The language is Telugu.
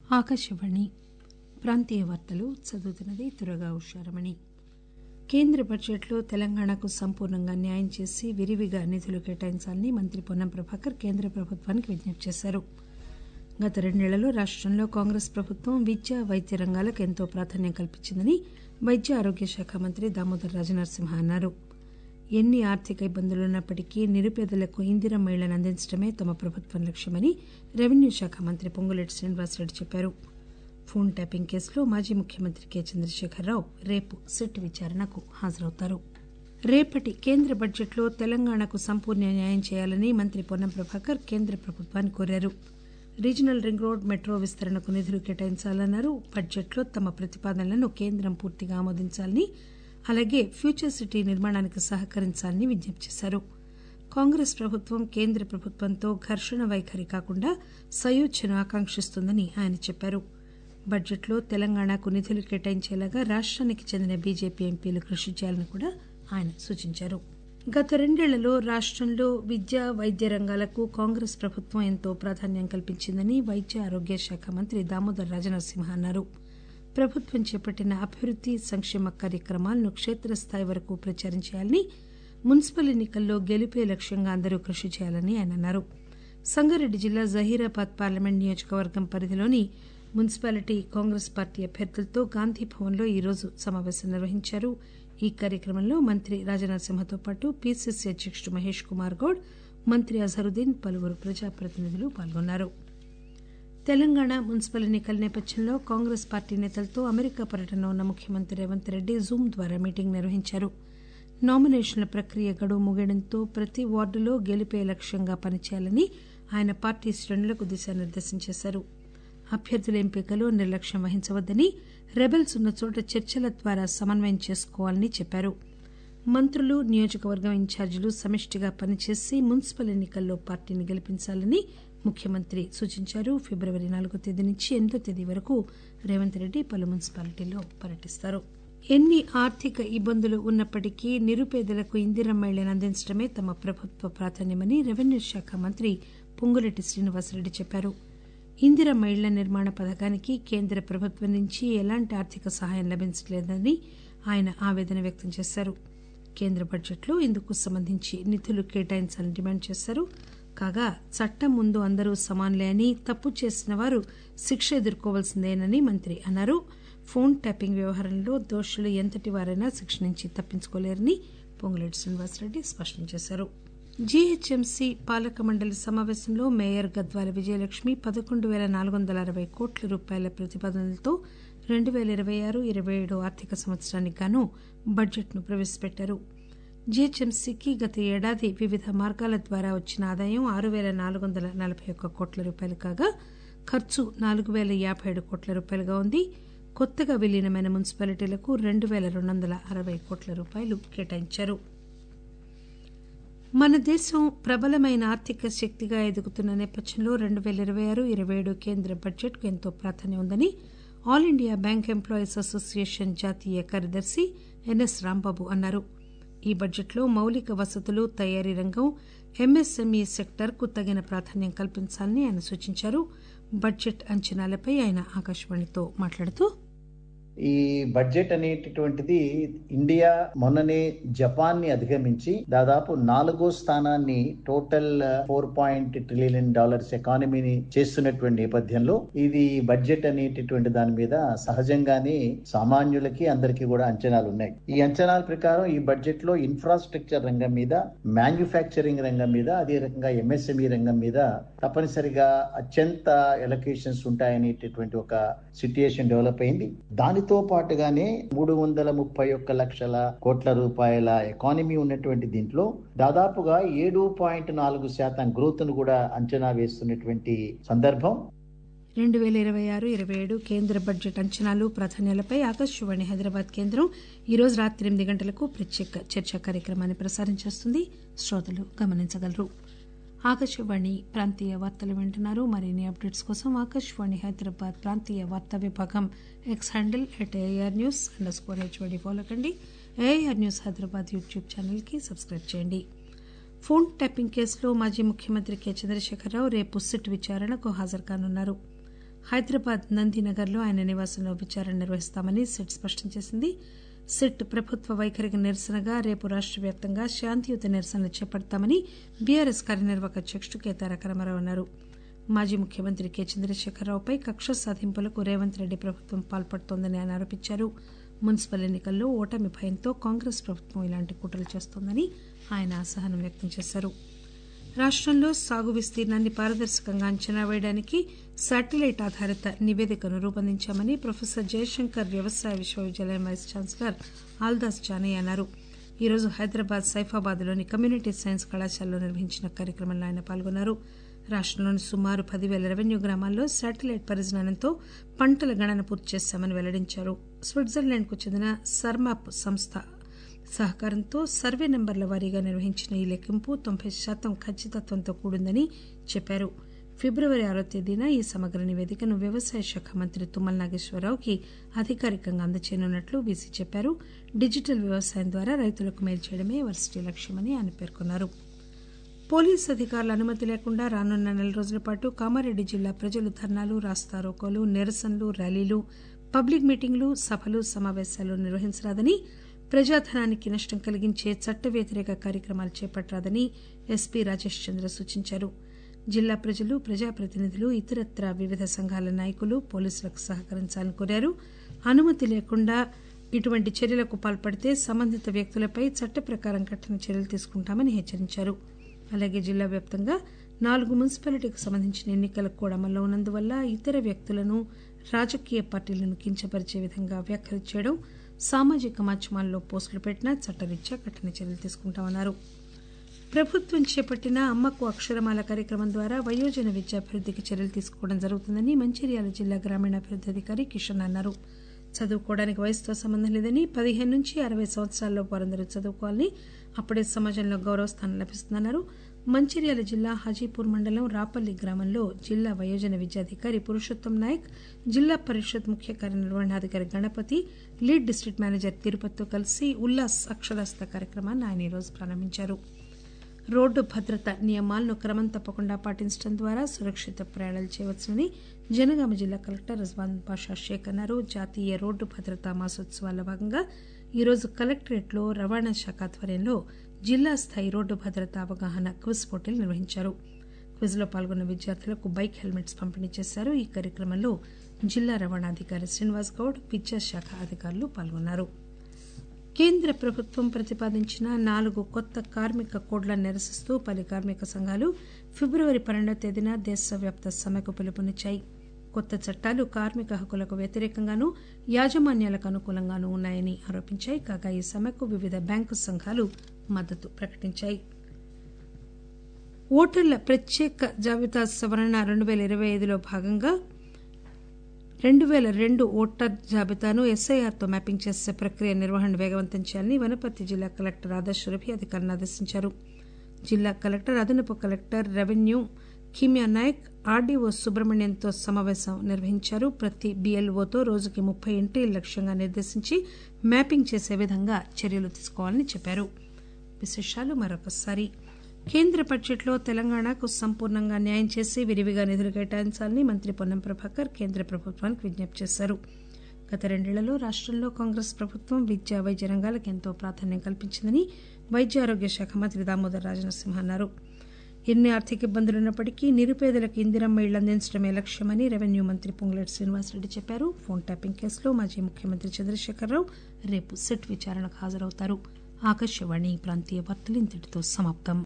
ఆకాశవాణి ప్రాంతీయ వార్తలు చదువుతున్నది దుర్గా ఉషారమణి కేంద్ర బడ్జెట్లో తెలంగాణకు సంపూర్ణంగా న్యాయం చేసి విరివిగా నిధులు కేటాయించాలని మంత్రి పొన్నం ప్రభాకర్ కేంద్ర ప్రభుత్వానికి విజ్ఞప్తి చేశారు గత రెండేళ్లలో రాష్టంలో కాంగ్రెస్ ప్రభుత్వం విద్య వైద్య రంగాలకు ఎంతో ప్రాధాన్యం కల్పించిందని వైద్య ఆరోగ్య శాఖ మంత్రి దామోదర్ రాజనరసింహ అన్నారు ఎన్ని ఆర్థిక ఇబ్బందులున్నప్పటికీ నిరుపేదలకు ఇందిరమ్మ ఇళ్లను అందించడమే తమ ప్రభుత్వం లక్ష్యమని రెవెన్యూ శాఖ మంత్రి పొంగులేటి శ్రీనివాసరెడ్డి చెప్పారు ఫోన్ ట్యాపింగ్ కేసులో మాజీ ముఖ్యమంత్రి కె చంద్రశేఖరరావు రేపు సిట్ విచారణకు హాజరవుతారు రేపటి కేంద్ర బడ్జెట్లో తెలంగాణకు సంపూర్ణ న్యాయం చేయాలని మంత్రి పొన్నం ప్రభాకర్ కేంద్ర ప్రభుత్వాన్ని కోరారు రీజనల్ రింగ్ రోడ్ మెట్రో విస్తరణకు నిధులు కేటాయించాలన్నారు బడ్జెట్లో తమ ప్రతిపాదనలను కేంద్రం పూర్తిగా ఆమోదించాలని అలాగే ఫ్యూచర్ సిటీ నిర్మాణానికి సహకరించాలని విజ్ఞప్తి చేశారు కాంగ్రెస్ ప్రభుత్వం కేంద్ర ప్రభుత్వంతో ఘర్షణ వైఖరి కాకుండా సయోధ్యను ఆకాంక్షిస్తోందని ఆయన చెప్పారు బడ్జెట్లో తెలంగాణకు నిధులు కేటాయించేలాగా రాష్టానికి చెందిన బీజేపీ ఎంపీలు కృషి చేయాలని కూడా ఆయన సూచించారు గత రెండేళ్లలో రాష్టంలో విద్య వైద్య రంగాలకు కాంగ్రెస్ ప్రభుత్వం ఎంతో ప్రాధాన్యం కల్పించిందని వైద్య ఆరోగ్య శాఖ మంత్రి దామోదర్ రాజనరసింహ అన్నారు ప్రభుత్వం చేపట్టిన అభివృద్ది సంక్షేమ కార్యక్రమాలను క్షేత్రస్థాయి వరకు ప్రచారం చేయాలని మున్సిపల్ ఎన్నికల్లో గెలుపే లక్ష్యంగా అందరూ కృషి చేయాలని ఆయన అన్నారు సంగారెడ్డి జిల్లా జహీరాబాద్ పార్లమెంట్ నియోజకవర్గం పరిధిలోని మున్సిపాలిటీ కాంగ్రెస్ పార్టీ అభ్యర్థులతో గాంధీభవన్లో ఈరోజు సమావేశం నిర్వహించారు ఈ కార్యక్రమంలో మంత్రి రాజనరసింహతో పాటు పీసీసీ అధ్యకుడు మహేష్ కుమార్ గౌడ్ మంత్రి అజరుద్దీన్ పలువురు ప్రజాప్రతినిధులు పాల్గొన్నారు తెలంగాణ మున్సిపల్ ఎన్నికల నేపథ్యంలో కాంగ్రెస్ పార్టీ నేతలతో అమెరికా పర్యటనలో ఉన్న ముఖ్యమంత్రి రేవంత్ రెడ్డి జూమ్ ద్వారా మీటింగ్ నిర్వహించారు నామినేషన్ల ప్రక్రియ గడువు ముగియడంతో ప్రతి వార్డులో గెలిపే లక్ష్యంగా పనిచేయాలని ఆయన పార్టీ శ్రేణులకు దిశానిర్దేశం చేశారు అభ్యర్థుల ఎంపికలో నిర్లక్ష్యం వహించవద్దని రెబెల్స్ ఉన్న చోట చర్చల ద్వారా సమన్వయం చేసుకోవాలని చెప్పారు మంత్రులు నియోజకవర్గం ఇన్ఛార్జీలు సమిష్టిగా పనిచేసి మున్సిపల్ ఎన్నికల్లో పార్టీని గెలిపించాలని ముఖ్యమంత్రి సూచించారు ఫిబ్రవరి నాలుగో తేదీ నుంచి ఎనిమిదో తేదీ వరకు రేవంత్ రెడ్డి పలు మున్సిపాలిటీల్లో పర్యటిస్తారు ఎన్ని ఆర్థిక ఇబ్బందులు ఉన్నప్పటికీ నిరుపేదలకు ఇందిరమ్మ ఇళ్లను అందించడమే తమ ప్రభుత్వ ప్రాధాన్యమని రెవెన్యూ శాఖ మంత్రి పొంగులేటి శ్రీనివాసరెడ్డి చెప్పారు ఇందిరమ్మ ఇళ్ల నిర్మాణ పథకానికి కేంద్ర ప్రభుత్వం నుంచి ఎలాంటి ఆర్థిక సహాయం లభించలేదని ఆయన ఆవేదన వ్యక్తం చేశారు కేంద్ర బడ్జెట్లో ఇందుకు సంబంధించి నిధులు కేటాయించాలని డిమాండ్ చేశారు కాగా చట్టం ముందు అందరూ సమానులే అని తప్పు చేసిన వారు శిక్ష ఎదుర్కోవాల్సిందేనని మంత్రి అన్నారు ఫోన్ ట్యాపింగ్ వ్యవహారంలో దోషులు ఎంతటి వారైనా శిక్ష నుంచి తప్పించుకోలేరని పొంగులేటి శ్రీనివాసరెడ్డి స్పష్టం చేశారు జీహెచ్ఎంసీ పాలక మండలి సమావేశంలో మేయర్ గద్వాల విజయలక్ష్మి పదకొండు పేల నాలుగు వందల అరవై కోట్ల రూపాయల ప్రతిపాదనలతో రెండు పేల ఇరవై ఆరు ఇరవై ఏడు ఆర్థిక సంవత్సరానికి గాను బడ్జెట్ను ప్రవేశపెట్టారు జీహెచ్ఎంసీకి గత ఏడాది వివిధ మార్గాల ద్వారా వచ్చిన ఆదాయం ఆరు పేల నాలుగు వందల నలభై ఒక్క కోట్ల రూపాయలు కాగా ఖర్చు నాలుగు పేల యాభై ఏడు కోట్ల రూపాయలుగా ఉంది కొత్తగా విలీనమైన మున్సిపాలిటీలకు రెండు పేల రెండు వందల అరవై కోట్ల రూపాయలు కేటాయించారు మన దేశం ప్రబలమైన ఆర్థిక శక్తిగా ఎదుగుతున్న నేపథ్యంలో రెండు పేల ఇరవై ఆరు ఇరవై ఏడు కేంద్ర బడ్జెట్కు ఎంతో ప్రాధాన్యం ఉందని all India bank employees association జాతీయ కార్యదర్శి ఎన్ఎస్ రాంబాబు అన్నారు ఈ బడ్జెట్లో మౌలిక వసతులు తయారీ రంగం ఎంఎస్ఎంఈ సెక్టర్కు తగిన ప్రాధాన్యం కల్పించాలని ఆయన సూచించారు బడ్జెట్ అంచనాలపై ఆయన ఆకాశవాణితో మాట్లాడుతూ ఈ బడ్జెట్ అనేటటువంటిది ఇండియా మొన్ననే జపాన్ ని అధిగమించి దాదాపు నాలుగో స్థానాన్ని total four point trillion dollars ఎకానమీని చేస్తున్నటువంటి నేపథ్యంలో ఇది బడ్జెట్ అనేటటువంటి దాని మీద సహజంగానే సామాన్యులకి అందరికీ కూడా అంచనాలు ఉన్నాయి ఈ అంచనాల ప్రకారం ఈ బడ్జెట్ లో ఇన్ఫ్రాస్ట్రక్చర్ రంగం మీద మ్యానుఫ్యాక్చరింగ్ రంగం మీద అదే రకంగా ఎంఎస్ఎంఈ రంగం మీద తప్పనిసరిగా అత్యంత ఎలకేషన్స్ ఉంటాయనేటటువంటి ఒక సిట్యుయేషన్ డెవలప్ అయింది దాని దానితో పాటుగానే మూడు వందల ముప్పై ఒక్క లక్షల కోట్ల రూపాయల ఎకానమీ ఉన్నటువంటి దీంట్లో దాదాపుగా ఏడు పాయింట్ నాలుగు శాతం గ్రోత్ ను కూడా అంచనా వేస్తున్నటువంటి సందర్భం రెండు పేల ఇరవై ఆరు ఇరవై ఏడు కేంద్ర బడ్జెట్ అంచనాలు ప్రాధాన్యాలపై ఆకాశవాణి హైదరాబాద్ కేంద్రం ఈరోజు రాత్రి ఎనిమిది గంటలకు ప్రత్యేక చర్చా కార్యక్రమాన్ని ప్రసారం చేస్తుంది శ్రోతలు గమనించగలరు ఆకాశవాణి ప్రాంతీయ వార్తలు వింటున్నారు మరిన్ని అప్డేట్స్ కోసం ఆకాశవాణి హైదరాబాద్ ప్రాంతీయ వార్తా విభాగం X handle at A R news underscore H Y D follow కండి ఏఆర్ న్యూస్ హైదరాబాద్ యూట్యూబ్ ఛానల్కి సబ్స్క్రైబ్ చేయండి ఫోన్ ట్యాపింగ్ కేసులో మాజీ ముఖ్యమంత్రి కె చంద్రశేఖరరావు రేపు సిట్ విచారణకు హాజరు కానున్నారు హైదరాబాద్ నందినగర్లో ఆయన నివాసంలో విచారణ నిర్వహిస్తామని సిట్ స్పష్టం చేసింది సిట్ ప్రభుత్వ వైఖరికి నిరసనగా రేపు రాష్ట వ్యాప్తంగా శాంతియుత నిరసనలు చేపడతామని బీఆర్ఎస్ కార్యనిర్వాహక అధ్యకుడు కె తారక రామారావు అన్నారు మాజీ ముఖ్యమంత్రి కె చంద్రశేఖరరావుపై కక్ష సాధింపులకు రేవంత్ రెడ్డి ప్రభుత్వం పాల్పడుతోందని ఆయన ఆరోపించారు మున్సిపల్ ఎన్నికల్లో ఓటమి భయంతో కాంగ్రెస్ ప్రభుత్వం ఇలాంటి కుట్రలు చేస్తోందని ఆయన అసహనం వ్యక్తం చేశారు రాష్టంలో సాగు విస్తీర్ణాన్ని పారదర్శకంగా అంచనా వేయడానికి శాటిలైట్ ఆధారిత నివేదికను రూపొందించామని ప్రొఫెసర్ జయశంకర్ వ్యవసాయ విశ్వవిద్యాలయం వైస్ ఛాన్సలర్ ఆల్దాస్ జానయ్య అన్నారు ఈరోజు హైదరాబాద్ సైఫాబాద్లోని కమ్యూనిటీ సైన్స్ కళాశాలలో నిర్వహించిన కార్యక్రమంలో ఆయన పాల్గొన్నారు రాష్టంలోని సుమారు పదివేల రెవెన్యూ గ్రామాల్లో శాటిలైట్ పరిజ్ఞానంతో పంటల గణన పూర్తి చేశామని వెల్లడించారు స్విట్జర్లాండ్కు చెందిన సర్మాప్ సంస్థ సహకారంతో సర్వే నెంబర్ల వారీగా నిర్వహించిన ఈ లెక్కింపు తొంభై శాతం ఖచ్చితత్వంతో కూడిందని చెప్పారు ఫిబ్రవరి ఆరో తేదీన ఈ సమగ్ర నివేదికను వ్యవసాయ శాఖ మంత్రి తుమ్మల నాగేశ్వరరావుకి అధికారికంగా అందజేయనున్నట్లు వీసీ చెప్పారు డిజిటల్ వ్యవసాయం ద్వారా రైతులకు మేలు చేయడమే వర్సిటీ లక్ష్యమని ఆయన పేర్కొన్నారు పోలీసు అధికారుల అనుమతి లేకుండా రానున్న నెల రోజుల పాటు కామారెడ్డి జిల్లా ప్రజలు ధర్నాలు రాస్తారోకోలు నిరసనలు ర్యాలీలు పబ్లిక్ మీటింగ్లు సభలు సమావేశాలు నిర్వహించరాదని ప్రజాధనానికి నష్టం కలిగించే చట్ట వ్యతిరేక కార్యక్రమాలు చేపట్టరాదని ఎస్పీ రాజేష్ చంద్ర సూచించారు జిల్లా ప్రజలు ప్రజాప్రతినిధులు ఇతరత్రా వివిధ సంఘాల నాయకులు పోలీసులకు సహకరించాలని కోరారు అనుమతి లేకుండా ఇటువంటి చర్యలకు పాల్పడితే సంబంధిత వ్యక్తులపై చట్ట ప్రకారం కఠిన చర్యలు తీసుకుంటామని హెచ్చరించారు అలాగే జిల్లా వ్యాప్తంగా నాలుగు మున్సిపాలిటీకి సంబంధించిన ఎన్నికలకు కూడా అమల్లో ఉన్నందువల్ల ఇతర వ్యక్తులను రాజకీయ పార్టీలను కించపరిచే విధంగా వ్యాఖ్యలు చేయడం సామాజిక మాధ్యమాల్లో పోస్టులు పెట్టినా చట్టరీత్యా కఠిన చర్యలు తీసుకుంటామన్నారు ప్రభుత్వం చేపట్టిన అమ్మకు అక్షరమాల కార్యక్రమం ద్వారా వయోజన విద్యాభివృద్ధికి చర్యలు తీసుకోవడం జరుగుతుందని మంచిర్యాల జిల్లా గ్రామీణాభివృద్ధి అధికారి కిషన్ అన్నారు చదువుకోవడానికి వయసుతో సంబంధం లేదని పదిహేను నుంచి అరవై సంవత్సరాల్లో వారందరూ చదువుకోవాలని అప్పుడే సమాజంలో గౌరవస్థానం లభిస్తుందన్నారు మంచిర్యాల జిల్లా హాజీపూర్ మండలం రాపల్లి గ్రామంలో జిల్లా వయోజన విద్యాధికారి పురుషోత్తం నాయక్ జిల్లా పరిషత్ ముఖ్య కార్యనిర్వహణాధికారి గణపతి లీడ్ డిస్టిక్ట్ మేనేజర్ తిరుపతితో కలిసి ఉల్లాస్ అక్షరాస్యత కార్యక్రమాన్ని ఆయన ఈరోజు ప్రారంభించారు రోడ్డు భద్రత నియమాలను క్రమం తప్పకుండా పాటించడం ద్వారా సురక్షిత ప్రయాణాలు చేయవచ్చునని జనగామ జిల్లా కలెక్టర్ రిజ్వాన్ బాషా షేక్ అన్నారు జాతీయ రోడ్డు భద్రతా మాసోత్సవాల్లో భాగంగా ఈరోజు కలెక్టరేట్లో రవాణా శాఖ ఆధ్వర్యంలో జిల్లా స్థాయి రోడ్డు భద్రతా అవగాహన క్విజ్ పోటీలు నిర్వహించారు క్విజ్ లో పాల్గొన్న విద్యార్థులకు బైక్ హెల్మెట్స్ పంపిణీ చేశారు ఈ కార్యక్రమంలో జిల్లా రవాణాధికారి శ్రీనివాస్ గౌడ్ విద్యాశాఖ అధికారులు పాల్గొన్నారు కేంద్ర ప్రభుత్వం ప్రతిపాదించిన నాలుగు కొత్త కార్మిక కోడ్లను నిరసిస్తూ పలు కార్మిక సంఘాలు ఫిబ్రవరి పన్నెండవ తేదీన దేశవ్యాప్త సమ్మెకు పిలుపునిచ్చాయి కొత్త చట్టాలు కార్మిక హక్కులకు వ్యతిరేకంగానూ యాజమాన్యాలకు అనుకూలంగానూ ఉన్నాయని ఆరోపించాయి కాగా ఈ సమ్మెకు వివిధ బ్యాంకు సంఘాలు మద్దతు ప్రకటించాయి ఓటర్ల ప్రత్యేక జాబితా సవరణ రెండు పేల ఇరవై ఐదులో భాగంగా రెండు పేల రెండు ఓటర్ జాబితాను ఎస్ఐఆర్తో మ్యాపింగ్ చేసే ప్రక్రియ నిర్వహణ వేగవంతం చేయాలని వనపర్తి జిల్లా కలెక్టర్ ఆదర్శ రఫీ అధికారులను ఆదేశించారు జిల్లా కలెక్టర్ అదనపు collector revenue Kimiya Naik RDO సుబ్రహ్మణ్యంతో సమావేశం నిర్వహించారు ప్రతి బీఎల్ఓతో రోజుకి ముప్పై ఎంట్రీలు లక్ష్యంగా నిర్దేశించి మ్యాపింగ్ చేసే విధంగా చర్యలు తీసుకోవాలని చెప్పారు విశేషాలు మరొకసారి కేంద్ర బడ్జెట్లో తెలంగాణకు సంపూర్ణంగా న్యాయం చేసి విరివిగా నిధులు కేటాయించాలని మంత్రి పొన్నం ప్రభాకర్ కేంద్ర ప్రభుత్వానికి విజ్ఞప్తి చేశారు గత రెండేళ్లలో రాష్టంలో కాంగ్రెస్ ప్రభుత్వం విద్య వైద్య రంగాలకు ఎంతో ప్రాధాన్యం కల్పించిందని వైద్య ఆరోగ్య శాఖ మంత్రి దామోదర్ రాజనరసింహ అన్నారు ఎన్ని ఆర్థిక ఇబ్బందులున్నప్పటికీ నిరుపేదలకు ఇందిరమ్మ ఇళ్లు అందించడమే లక్ష్యమని రెవెన్యూ మంత్రి పొంగులేటి శ్రీనివాసరెడ్డి చెప్పారు ఫోన్ ట్యాపింగ్ కేసులో మాజీ ముఖ్యమంత్రి చంద్రశేఖరరావు రేపు సెట్ విచారణకు హాజరవుతారు ఆకాశవాణి ప్రాంతీయ వార్తలు ఇంతటితో సమాప్తం